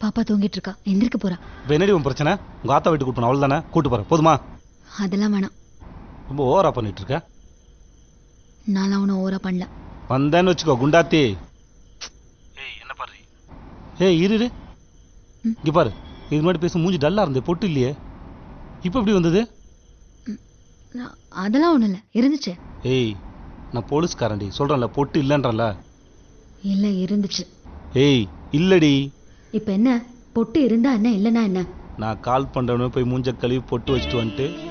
பாப்பா தூங்கிட்டு இருக்கா எந்திரிக்க போறா இப்போ என்னடி உன் பிரச்சனை உங்கள் ஆத்தா வீட்டுக்கு கூட்டு அவள் தானே கூட்டு போகிறேன் போதுமா அதெல்லாம் வேணாம் ரொம்ப ஓவரா பண்ணிட்டு இருக்க நான்லாம் ஒன்றும் ஓவரா பண்ணல வந்தேன்னு வச்சுக்கோ குண்டாத்தி ஏய் என்ன பாரு ஏய் இரு இரு ம். இங்க பாரு இது முன்னாடி பேச மூஞ்சி டல்லா இருந்தே பொட்டு இல்லையே இப்போ எப்படி வந்தது நான் அதெல்லாம் ஒன்றும் இல்லை இருந்துச்சு ஏய் நான் போலீஸ்காரன்டி சொல்றேன்ல பொட்டு இல்லைன்றல இல்லை இருந்துச்சு ஏய் இல்லடி இப்போ என்ன பொட்டு இருந்தா என்ன இல்லைன்னா என்ன நான் கால் பண்றவனே போய் மூஞ்ச கழுவி பொட்டு வச்சுட்டு வந்துட்டு